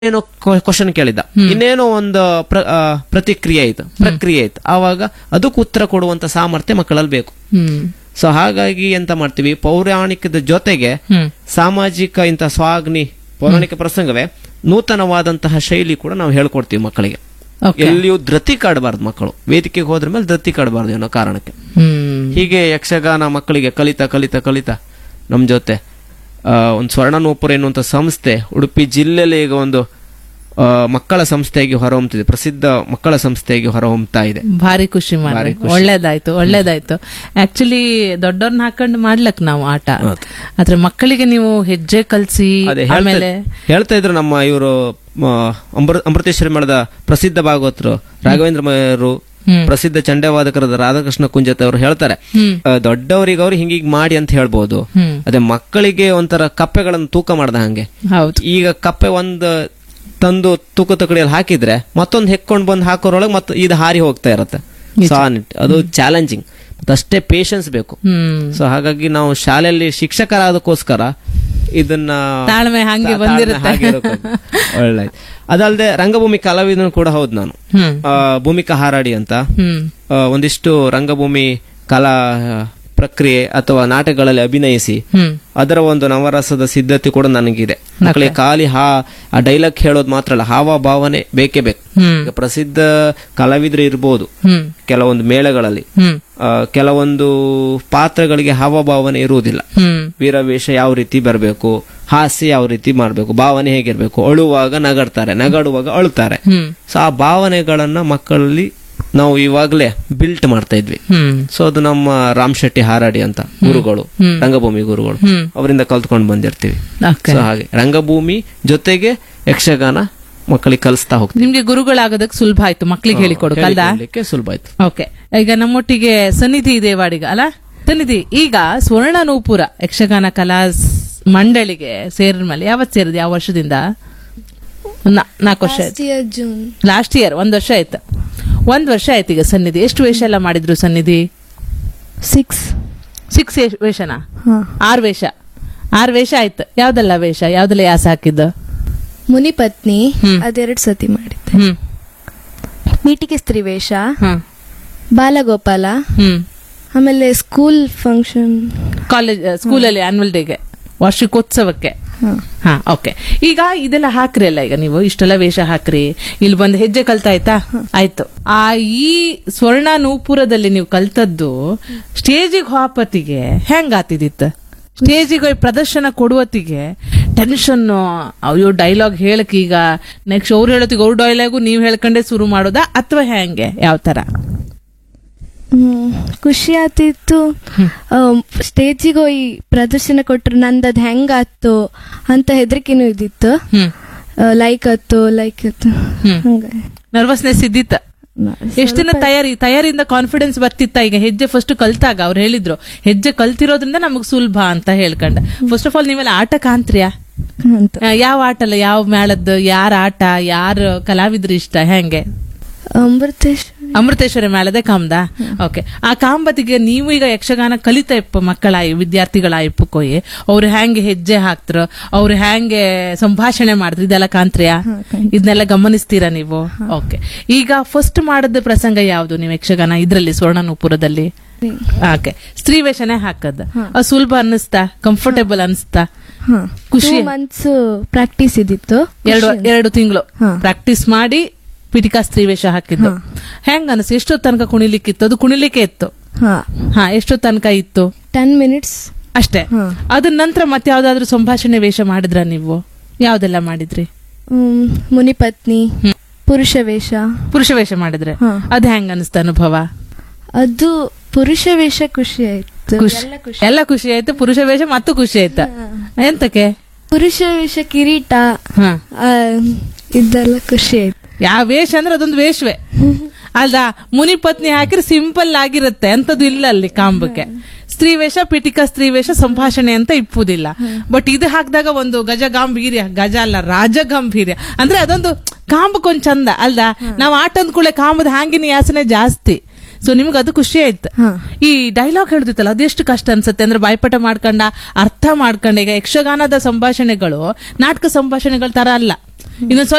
ಏನೋ ಕ್ವಶನ್ ಕೇಳಿದ್ದ ಇನ್ನೇನೋ ಒಂದು ಪ್ರ- ಆ, ಪ್ರತಿಕ್ರಿಯೆ ಇತ್ತು ಪ್ರಕ್ರಿಯೆ ಇತ್ತು ಆವಾಗ ಅದಕ್ಕೆ ಉತ್ತರ ಕೊಡುವಂತ ಸಾಮರ್ಥ್ಯ ಮಕ್ಕಳಲ್ಲಿ ಬೇಕು ಹ್ಮ್ ಸೊ ಹಾಗಾಗಿ ಎಂತ ಮಾಡ್ತೀವಿ ಪೌರಾಣಿಕದ ಜೊತೆಗೆ ಹ್ಮ್ ಸಾಮಾಜಿಕ ಇಂಥ ಸ್ವಾಗ್ನಿ ಪೌರಾಣಿಕ ಪ್ರಸಂಗವೇ ನೂತನವಾದಂತಹ ಶೈಲಿ ಕೂಡ ನಾವು ಹೇಳ್ಕೊಡ್ತೀವಿ ಮಕ್ಕಳಿಗೆ ಓಕೆ ಎಲ್ಲಿಯೂ ಧೃತಿ ಕಾಡಬಾರ್ದು ಮಕ್ಕಳು ವೇದಿಕೆಗೆ ಹೋದ್ರ ಮೇಲೆ ಧೃತಿ ಕಾಡಬಾರ್ದು ಅನ್ನೋ ಕಾರಣಕ್ಕೆ ಹ್ಮ್ ಹೀಗೆ ಯಕ್ಷಗಾನ ಮಕ್ಕಳಿಗೆ ಕಲಿತಾ ಕಲಿತಾ ಕಲಿತಾ ನಮ್ಮ ಜೊತೆ ಆ, ಒಂದು ಸ್ವರ್ಣನೂಪುರ ಎನ್ನುವಂಥ ಸಂಸ್ಥೆ ಉಡುಪಿ ಜಿಲ್ಲೆಯಲ್ಲಿ ಈಗ ಒಂದು ಆ, ಮಕ್ಕಳ ಸಂಸ್ಥೆಯಾಗಿ ಹೊರಹೊಮ್ಮುತ್ತಿದೆ ಪ್ರಸಿದ್ಧ ಮಕ್ಕಳ ಸಂಸ್ಥೆಯಾಗಿ ಹೊರಹೊಮ್ಮತಾ ಇದೆ ಭಾರಿ ಖುಷಿ ಮಾಡಿ ಭಾರಿ ಖುಷಿ. ಒಳ್ಳೇದಾಯ್ತು ಒಳ್ಳೇದಾಯ್ತು ಆಕ್ಚುಲಿ ದೊಡ್ಡವ್ರನ್ನ ಹಾಕೊಂಡು ಮಾಡ್ಲಕ್ ನಾವು ಆಟ ಹೌದು. ಆದ್ರೆ ಮಕ್ಕಳಿಗೆ ನೀವು ಹೆಜ್ಜೆ ಕಲ್ಸಿ ಅದೇ ಹೇಳ್ತಾ ಆಮೇಲೆ ಹೇಳ್ತಾ ಇದ್ರು ನಮ್ಮ ಇವರು ಅಮೃತೇಶ್ವರಿ ಮೇಳದ ಪ್ರಸಿದ್ಧ ಭಾಗವತರು ರಾಘವೇಂದ್ರ ಮಯರು ಹ್ಮ್. ಪ್ರಸಿದ್ಧ ಚಂಡವಾದಕರಾದ ರಾಧಾಕೃಷ್ಣ ಕುಂಜತ್ ಅವರು ಹೇಳ್ತಾರೆ ಹ್ಮ್ ಆ, ದೊಡ್ಡವರಿಗೆ ಅವ್ರು ಹಿಂಗೀಗ್ ಮಾಡಿ ಅಂತ ಹೇಳ್ಬೋದು ಹ್ಮ್ ಅದೇ ಮಕ್ಕಳಿಗೆ ಒಂಥರ ಕಪ್ಪೆಗಳನ್ನು ತೂಕ ಮಾಡ್ದ ಹಂಗೆ ಹೌದು ಈಗ ಕಪ್ಪೆ ಒಂದು ತಂದು ತೂಕ ತಕಡಿಯಲ್ಲಿ ಹಾಕಿದ್ರೆ ಮತ್ತೊಂದು ಹೆಕ್ಕೊಂಡು ಬಂದು ಹಾಕೋರೊಳಗೆ ಮತ್ತೆ ಇದು ಹಾರಿ ಹೋಗ್ತಾ ಇರತ್ತೆ ಸಾನಿಟ್ ಅದು ಚಾಲೆಂಜಿಂಗ್ ಅಷ್ಟೇ ಪೇಶನ್ಸ್ ಬೇಕು ಹ್ಮ್ ಸೊ ಹಾಗಾಗಿ ನಾವು ಶಾಲೆಯಲ್ಲಿ ಶಿಕ್ಷಕರಾದಕ್ಕೋಸ್ಕರ ಇದನ್ನ ತಾಳ್ಮೆ ಹಂಗೆ ತಾ- ಬಂದಿರುತ್ತೆ. ತಾಳ್ಮೆ ಹಾಗೆ ಇರುತ್ತೆ. ಒಳ್ಳೆದಾಯ್ತು ಅದಲ್ಲದೆ ರಂಗಭೂಮಿ ಕಲಾವಿದನು ಕೂಡ ಹೌದು ನಾನು ಹ್ಮ್ ಆ, ಭೂಮಿಕಾ ಹಾರಾಡಿ ಅಂತ ಹ್ಮ್ ಆ, ಒಂದಿಷ್ಟು ರಂಗಭೂಮಿ ಕಲಾ ಪ್ರಕ್ರಿಯೆ ಅಥವಾ ನಾಟಕಗಳಲ್ಲಿ ಅಭಿನಯಿಸಿ ಹ್ಮ್ ಅದರ ಒಂದು ನವರಸದ ಸಿದ್ಧತೆ ಕೂಡ ನನಗಿದೆ ಮಕ್ಕಳಿಗೆ ಖಾಲಿ ಹಾ ಆ ಡೈಲಾಗ್ ಹೇಳೋದು ಮಾತ್ರ ಅಲ್ಲ ಹಾವ ಭಾವನೆ ಬೇಕೇ ಬೇಕು ಹ್ಮ್ ಈಗ ಪ್ರಸಿದ್ಧ ಕಲಾವಿದರು ಇರ್ಬೋದು ಹ್ಮ್ ಕೆಲವೊಂದು ಮೇಳಗಳಲ್ಲಿ ಹ್ಮ್ ಆ, ಕೆಲವೊಂದು ಪಾತ್ರಗಳಿಗೆ ಹಾವಭಾವನೆ ಇರುವುದಿಲ್ಲ ಹ್ಮ್ ವೀರವೇಷ ಯಾವ ರೀತಿ ಬರಬೇಕು ಹಾಸ್ಯ ಯಾವ ರೀತಿ ಮಾಡಬೇಕು ಭಾವನೆ ಹೇಗಿರ್ಬೇಕು ಅಳುವಾಗ ನಗಡ್ತಾರೆ ನಗಾಡುವಾಗ ಅಳುತ್ತಾರೆ ಹ್ಮ್ ಸೊ ಆ ಭಾವನೆಗಳನ್ನ ಮಕ್ಕಳಲ್ಲಿ ನಾವು ಇವಾಗಲೇ ಬಿಲ್ಟ್ ಮಾಡ್ತಾ ಇದ್ವಿ ಹ್ಮ್ ಸೊ ಅದು ನಮ್ಮ ರಾಮ್ ಶೆಟ್ಟಿ ಹಾರಾಡಿ ಅಂತ ಗುರುಗಳು ಹ್ಮ್. ರಂಗಭೂಮಿ ಗುರುಗಳು ಹ್ಮ್ ಅವರಿಂದ ಕಲ್ತ್ಕೊಂಡು ಬಂದಿರ್ತೀವಿ ಓಕೆ ಸೊ ಹಾಗೆ ರಂಗಭೂಮಿ ಜೊತೆಗೆ ಯಕ್ಷಗಾನ ಮಕ್ಕಳಿಗೆ ಕಲಿಸ್ತಾ ಹೋಗ್ತೀವಿ ನಿಮ್ಗೆ ಗುರುಗಳಾಗೋದಕ್ ಸುಲಭ ಆಯ್ತು ಮಕ್ಳಿಗೆ ಹೇಳಿಕೊಡು ಕಲ್ದ ಹೇಳಿಕೊಡ್ಲಿಕ್ಕೆ ಸುಲಭ ಆಯ್ತು ಓಕೆ ಈಗ ನಮ್ಮೊಟ್ಟಿಗೆ ಸನ್ನಿಧಿ ಇದೆ ವಾಡಿಗ ಅಲ್ಲ ಸನ್ನಿಧಿ ಈಗ ಸ್ವರ್ಣ ನೂಪುರ ಯಕ್ಷಗಾನ ಕಲಾ ಸ್- ಮಂಡಳಿಗೆ ಸೇರಿದ ಮೇಲೆ ಯಾವತ್ ಸೇರಿದೆ ಯಾವ ವರ್ಷದಿಂದ ನಾ- ನಾಲ್ಕು ವರ್ಷ ಆಯ್ತು year June. ಲಾಸ್ಟ್ ಇಯರ್ ಒಂದ್ ವರ್ಷ ಆಯ್ತು ಒಂದ್ ವರ್ಷ ಆಯ್ತು ಈಗ ಸನ್ನಿಧಿ ಎಷ್ಟು ವೇಷ ಎಲ್ಲ ಮಾಡಿದ್ರು ಸನ್ನಿಧಿ Six. ಸಿಕ್ಸ್ ವೇಷನಾ ಹಾ. ಆರ್ ವೇಷ ಆರ್ ವೇಷ ಆಯ್ತು ಯಾವ್ದೆಲ್ಲ ವೇಷ ಯಾವ್ದೆಲ್ಲ ಯಾಸ ಹಾಕಿದ್ದು ಮುನಿಪತ್ನಿ ಹ್ಮ್. ಅದೆರಡು ಸತಿ ಮಾಡಿದ್ದೆ ಹ್ಮ್ ಮೀಟಿಗೆ ಸ್ತ್ರೀವೇಷ ಹ್ಮ್ ಬಾಲಗೋಪಾಲ ಹ್ಮ್ ಆಮೇಲೆ ಸ್ಕೂಲ್ ಫಂಕ್ಷನ್ ಕಾಲೇಜ್ ಸ್ಕೂಲಲ್ಲಿ ಆನ್ಯುವಲ್ ಡೇಗೆ ವಾರ್ಷಿಕೋತ್ಸವಕ್ಕೆ ಹಾ ಓಕೆ ಈಗ ಇದೆಲ್ಲ ಹಾಕ್ರಿ ಅಲ್ಲ ಈಗ ನೀವು ಇಷ್ಟೆಲ್ಲ ವೇಷ ಹಾಕ್ರಿ ಇಲ್ಲಿ ಬಂದು ಹೆಜ್ಜೆ ಕಲ್ತಾಯ್ತಾ ಆಯ್ತು ಆ ಈ ಸ್ವರ್ಣ ನೂಪುರದಲ್ಲಿ ನೀವು ಕಲ್ತದ್ದು ಸ್ಟೇಜಿಗೆ ಹೋಪತ್ತಿಗೆ ಹೆಂಗ್ ಆತಿದಿತ್ತು ಸ್ಟೇಜಿಗೆ ಹೋಗಿ ಪ್ರದರ್ಶನ ಕೊಡುವತ್ತಿಗೆ ಟೆನ್ಷನ್ ಅಯ್ಯೋ ಡೈಲಾಗ್ ಹೇಳಕ್ ಈಗ ನೆಕ್ಸ್ಟ್ ಅವ್ರು ಹೇಳೋತ್ತಿಗೆ ಅವ್ರ ಡೈಲಾಗು ನೀವು ಹೇಳ್ಕೊಂಡೆ ಶುರು ಮಾಡೋದಾ ಅಥವಾ ಹೆಂಗೆ ಯಾವ ತರ ಖುಷಿ ಆತಿತ್ತು ಸ್ಟೇಜಿಗೆ ಹೋಗಿ ಪ್ರದರ್ಶನ ಕೊಟ್ರು ನಂದದ್ ಹೆಂಗಾತು ಅಂತ ಹೆದರಿಕೆನೂ ಇದ್ದಿತ್ತು ಹ್ಮ್ ಲೈಕ್ ಆತು ಲೈಕ್ ಆತು ಹ್ಮ್. ಹಂಗ ನರ್ವಸ್ನೆಸ್ ಇದ್ದಿತ್ತ ಎಷ್ಟು ದಿನ ತಯಾರಿ ತಯಾರಿಯಿಂದ ಕಾನ್ಫಿಡೆನ್ಸ್ ಬರ್ತಿತ್ತ ಈಗ ಹೆಜ್ಜೆ ಫಸ್ಟ್ ಕಲ್ತಾಗ ಅವ್ರು ಹೇಳಿದ್ರು ಹೆಜ್ಜೆ ಕಲ್ತಿರೋದ್ರಿಂದ ನಮಗ್ ಸುಲಭ ಅಂತ ಹೇಳ್ಕೊಂಡ ಫಸ್ಟ್ ಆಫ್ ಆಲ್ ನೀವೆಲ್ಲ ಆಟ ಕಾಂತ್ರಿಯಾ ಅಂತ ಆ, ಯಾವ ಆಟ ಅಲ್ಲ ಯಾವ ಮೇಳದ್ದು ಯಾರ ಆಟ ಯಾರ ಕಲಾವಿದ್ರು ಇಷ್ಟ ಹೆಂಗೆ ಅಮೃತೇಶ್ ಅಮೃತೇಶ್ವರಿ ಮೇಳದೆ ಕಾಮ್ದ ಓಕೆ ಆ ಕಾಂಬತಿಗೆ ನೀವು ಈಗ ಯಕ್ಷಗಾನ ಕಲಿತಾ ಇಪ್ಪ ಮಕ್ಕಳ ವಿದ್ಯಾರ್ಥಿಗಳ ಇಪ್ಪಕ್ಕೋಯಿ ಅವ್ರು ಹೆಂಗೆ ಹೆಜ್ಜೆ ಹಾಕ್ತಾರ ಅವ್ರು ಹೆಂಗೆ ಸಂಭಾಷಣೆ ಮಾಡಿದ್ರು ಇದೆಲ್ಲ ಕಾಂತ್ರಿಯಾ ಇದನ್ನೆಲ್ಲ ಗಮನಿಸ್ತೀರಾ ನೀವು ಓಕೆ ಈಗ ಫಸ್ಟ್ ಮಾಡದ ಪ್ರಸಂಗ ಯಾವ್ದು ನೀವು ಯಕ್ಷಗಾನ ಇದ್ರಲ್ಲಿ ಸ್ವರ್ಣನೂಪುರದಲ್ಲಿ ಓಕೆ ಸ್ತ್ರೀ ವೇಷನೇ ಹಾಕದ್ ಅದು ಸುಲಭ ಅನ್ನಿಸ್ತಾ ಕಂಫರ್ಟೇಬಲ್ ಅನ್ಸ್ತಾ ಖುಷಿ ಮಂತ್ಸ್ ಪ್ರಾಕ್ಟೀಸ್ ಇದ್ದಿತ್ತು ಎರಡು ಎರಡು ತಿಂಗಳು ಹಾ. ಪ್ರಾಕ್ಟೀಸ್ ಮಾಡಿ ಪಿಟಿಕಾ ಸ್ತ್ರೀ ವೇಷ ಹಾಕಿದ್ದು ಹೆಂಗ ಅನಸ್ ಎಷ್ಟೋ ತನಕ ಕುಣಿಲಿಕ್ಕಿತ್ತು ಅದು ಕುಣಿಲಿಕ್ಕೆ ಇತ್ತು ಹಾ ಹಾ ಎಷ್ಟೋ ತನಕ ಇತ್ತು ಟೆನ್ ಮಿನಿಟ್ಸ್ ಅಷ್ಟೇ ಹಾ. ಅದ ನಂತರ ಮತ್ತೆ ಯಾವ್ದಾದ್ರು ಸಂಭಾಷಣೆ ವೇಷ ಮಾಡಿದ್ರ ನೀವು ಯಾವ್ದೆಲ್ಲ ಮಾಡಿದ್ರಿ ಮುನಿಪತ್ನಿ ಹ್ಮ್. ಪುರುಷ ವೇಷ ಪುರುಷ ವೇಷ ಮಾಡಿದ್ರೆ ಹಾ. ಅದ್ ಹೆಂಗ ಅನಿಸ್ತ ಅನುಭವ ಅದು ಪುರುಷ ವೇಷ ಖುಷಿ ಆಯ್ತು ಖುಷಿ ಎಲ್ಲ ಖುಷಿ ಎಲ್ಲ ಖುಷಿ ಆಯ್ತು ಪುರುಷ ವೇಷ ಮತ್ತು ಖುಷಿ ಆಯ್ತಾ ಎಂತಕ್ಕೆ ಪುರುಷ ವೇಷ ಕಿರೀಟ ಹಾ ಆ, ಇದೆಲ್ಲ ಖುಷಿ ಆಯ್ತು ಯಾವ ವೇಷ ಅಂದ್ರೆ ಅದೊಂದು ವೇಷವೇ ಅಲ್ದ ಮುನಿ ಪತ್ನಿ ಹಾಕಿದ್ರೆ ಸಿಂಪಲ್ ಆಗಿರುತ್ತೆ ಅಂತದ್ದು ಇಲ್ಲ ಅಲ್ಲಿ ಕಾಂಬಕ್ಕೆ ಸ್ತ್ರೀ ವೇಷ ಪಿಟಿಕ ಸ್ತ್ರೀ ವೇಷ ಸಂಭಾಷಣೆ ಅಂತ ಇಪ್ಪುದಿಲ್ಲ ಬಟ್ ಇದು ಹಾಕಿದಾಗ ಒಂದು ಗಜ ಗಾಂಭೀರ್ಯ ಗಜ ಅಲ್ಲ ರಾಜ ಗಾಂಭೀರ್ಯ ಅಂದ್ರೆ ಅದೊಂದು ಕಾಂಬಕ್ಕೊಂದ್ ಚಂದ ಅಲ್ದ ನಾವು ಆಟ ಅಂದ್ಕೂಳೆ ಕಾಂಬದ ಹಾಂಗಿನ ಯಾಸನೆ ಜಾಸ್ತಿ ಸೊ ನಿಮ್ಗೆ ಅದು ಖುಷಿ ಆಯ್ತು ಹಾ. ಈ ಡೈಲಾಗ್ ಹೇಳ್ದಿತ್ತಲ್ಲ ಅದೆಷ್ಟು ಕಷ್ಟ ಅನ್ಸುತ್ತೆ ಅಂದ್ರೆ ಬಾಯ್ಪಾಠ ಮಾಡ್ಕೊಂಡ ಅರ್ಥ ಮಾಡ್ಕೊಂಡ ಈಗ ಯಕ್ಷಗಾನದ ಸಂಭಾಷಣೆಗಳು ನಾಟಕ ಸಂಭಾಷಣೆಗಳ ತರ ಅಲ್ಲ ಇನ್ನೊಂದ್ ಸ್ವಲ್ಪ